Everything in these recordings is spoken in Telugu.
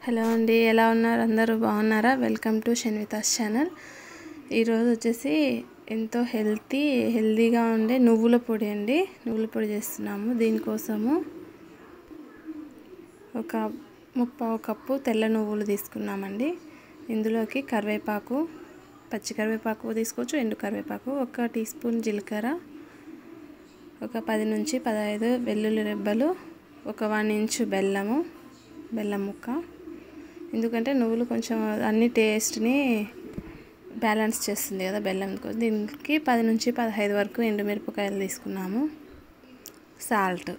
హలో అండి ఎలా ఉన్నారు అందరూ బాగున్నారా వెల్కమ్ టు షన్వితాస్ ఛానల్ ఈరోజు వచ్చేసి ఎంతో హెల్తీ హెల్తీగా ఉండే నువ్వుల పొడి అండి నువ్వుల పొడి చేస్తున్నాము దీనికోసము ఒక ముప్పావు కప్పు తెల్ల నువ్వులు తీసుకున్నామండి ఇందులోకి కరివేపాకు పచ్చి కరివేపాకు తీసుకోవచ్చు ఎండు కరివేపాకు ఒక టీ స్పూన్ జీలకర్ర ఒక పది నుంచి పదహైదు వెల్లుల్లి రెబ్బలు ఒక వన్ ఇంచు బెల్లము బెల్లం ముక్క ఎందుకంటే నువ్వులు కొంచెం అన్ని టేస్ట్ని బ్యాలెన్స్ చేస్తుంది కదా బెల్లం దీనికి పది నుంచి పదహైదు వరకు ఎండుమిరపకాయలు తీసుకున్నాము సాల్ట్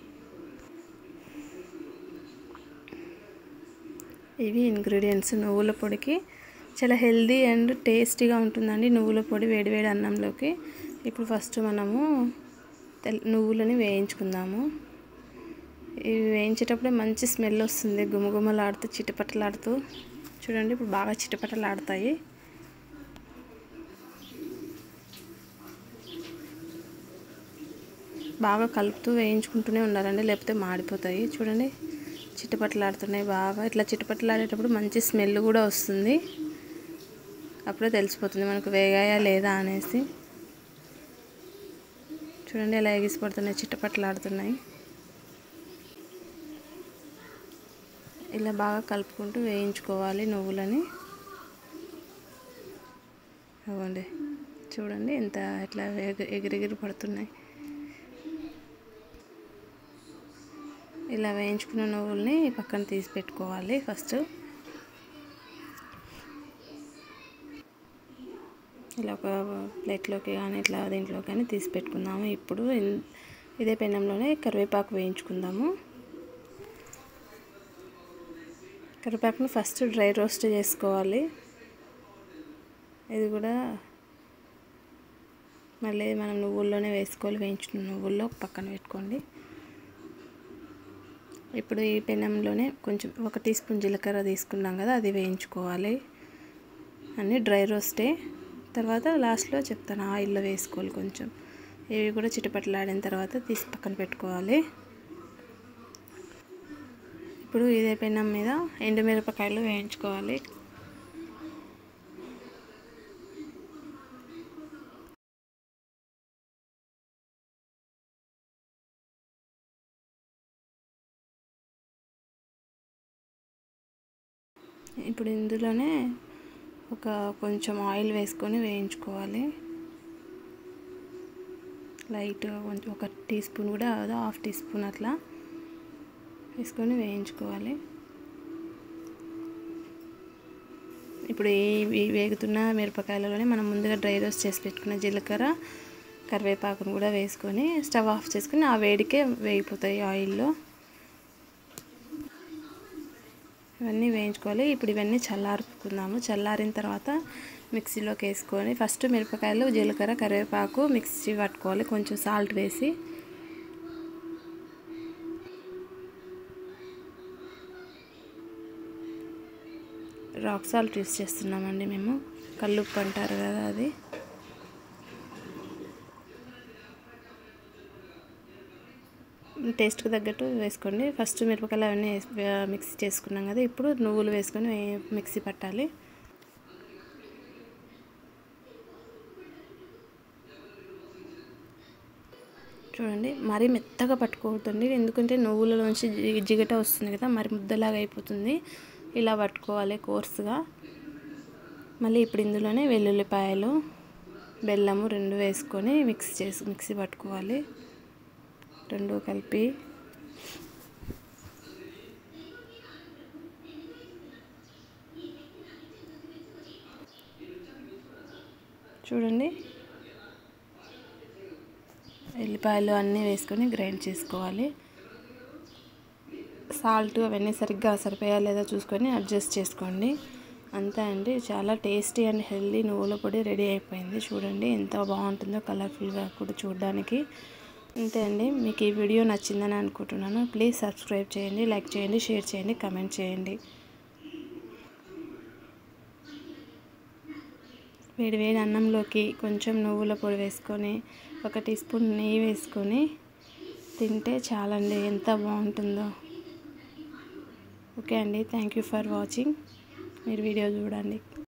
ఇవి ఇంగ్రీడియంట్స్ నువ్వుల పొడికి చాలా హెల్దీ అండ్ టేస్టీగా ఉంటుందండి నువ్వుల పొడి వేడివేడి అన్నంలోకి ఇప్పుడు ఫస్ట్ మనము తెల్ నువ్వులని వేయించుకుందాము ఇవి వేయించేటప్పుడే మంచి స్మెల్ వస్తుంది గుమగుమలాడుతూ చిటపటలాడుతూ చూడండి ఇప్పుడు బాగా చిటపటలాడుతాయి బాగా కలుపుతూ వేయించుకుంటూనే ఉండాలండి లేకపోతే మాడిపోతాయి చూడండి చిటపటలాడుతున్నాయి బాగా ఇట్లా చిటపటలాడేటప్పుడు మంచి స్మెల్ కూడా వస్తుంది అప్పుడే తెలిసిపోతుంది మనకు వేగాయా లేదా అనేసి చూడండి ఎలా ఎగిసిపడుతున్నాయి చిట్టపట్టలాడుతున్నాయి ఇలా బాగా కలుపుకుంటూ వేయించుకోవాలి నువ్వులని అవ్వండి చూడండి ఎంత ఇట్లా ఎగిరెగిరి పడుతున్నాయి ఇలా వేయించుకున్న నువ్వుల్ని పక్కన తీసి పెట్టుకోవాలి ఫస్ట్ ఇలా ఒక ప్లేట్లోకి కానీ ఇట్లా దీంట్లో కానీ తీసి పెట్టుకుందాము ఇప్పుడు ఇదే పెనంలోనే కరివేపాకు వేయించుకుందాము కరివేపాకును ఫస్ట్ డ్రై రోస్ట్ చేసుకోవాలి ఇది కూడా మళ్ళీ మనం నువ్వుల్లోనే వేసుకోవాలి వేయించుకున్న నువ్వుల్లో పక్కన పెట్టుకోండి ఇప్పుడు ఈ పెనంలోనే కొంచెం ఒక టీ స్పూన్ జీలకర్ర తీసుకున్నాం కదా అది వేయించుకోవాలి అన్నీ డ్రై రోస్టే తర్వాత లాస్ట్లో చెప్తాను ఆయిల్లో వేసుకోవాలి కొంచెం ఇవి కూడా చిటపటలాడిన తర్వాత తీసి పక్కన పెట్టుకోవాలి ఇప్పుడు ఇదే పెనం మీద ఎండుమిరపకాయలు వేయించుకోవాలి ఇప్పుడు ఇందులోనే ఒక కొంచెం ఆయిల్ వేసుకొని వేయించుకోవాలి లైట్ కొంచెం ఒక టీ స్పూన్ కూడా హాఫ్ టీ స్పూన్ అట్లా వేసుకొని వేయించుకోవాలి ఇప్పుడు ఈ వేగుతున్న మిరపకాయలలోనే మనం ముందుగా డ్రై రోస్ట్ చేసి పెట్టుకున్న జీలకర్ర కరివేపాకును కూడా వేసుకొని స్టవ్ ఆఫ్ చేసుకొని ఆ వేడికే వేగిపోతాయి ఆయిల్లో ఇవన్నీ వేయించుకోవాలి ఇప్పుడు ఇవన్నీ చల్లారుకుందాము చల్లారిన తర్వాత మిక్సీలోకి వేసుకొని ఫస్ట్ మిరపకాయలు జీలకర్ర కరివేపాకు మిక్సీ పట్టుకోవాలి కొంచెం సాల్ట్ వేసి రాక్ సాల్ట్ యూస్ చేస్తున్నామండి మేము కల్లుప్పు అంటారు కదా అది టేస్ట్కి తగ్గట్టు వేసుకోండి ఫస్ట్ మిరపకాయలు అవన్నీ మిక్సీ చేసుకున్నాం కదా ఇప్పుడు నువ్వులు వేసుకొని మిక్సీ పట్టాలి చూడండి మరీ మెత్తగా పట్టుకోవద్దండి ఎందుకంటే నువ్వులలోంచి జిగట వస్తుంది కదా మరి ముద్దలాగా అయిపోతుంది ఇలా పట్టుకోవాలి కోర్సుగా మళ్ళీ ఇప్పుడు ఇందులోనే వెల్లుల్లిపాయలు బెల్లము రెండు వేసుకొని మిక్స్ చేసి మిక్సీ పట్టుకోవాలి రెండు కలిపి చూడండి ఎల్లిపాయలు అన్నీ వేసుకొని గ్రైండ్ చేసుకోవాలి సాల్ట్ అవన్నీ సరిగ్గా సరిపోయా లేదా చూసుకొని అడ్జస్ట్ చేసుకోండి అంతే అండి చాలా టేస్టీ అండ్ హెల్దీ నువ్వుల పొడి రెడీ అయిపోయింది చూడండి ఎంత బాగుంటుందో కలర్ఫుల్గా కూడా చూడడానికి అంతే అండి మీకు ఈ వీడియో నచ్చిందని అనుకుంటున్నాను ప్లీజ్ సబ్స్క్రైబ్ చేయండి లైక్ చేయండి షేర్ చేయండి కమెంట్ చేయండి వేడి వేడి అన్నంలోకి కొంచెం నువ్వుల పొడి వేసుకొని ఒక టీ స్పూన్ నెయ్యి వేసుకొని తింటే చాలండి ఎంత బాగుంటుందో ఓకే అండి థ్యాంక్ యూ ఫర్ వాచింగ్ మీరు వీడియో చూడండి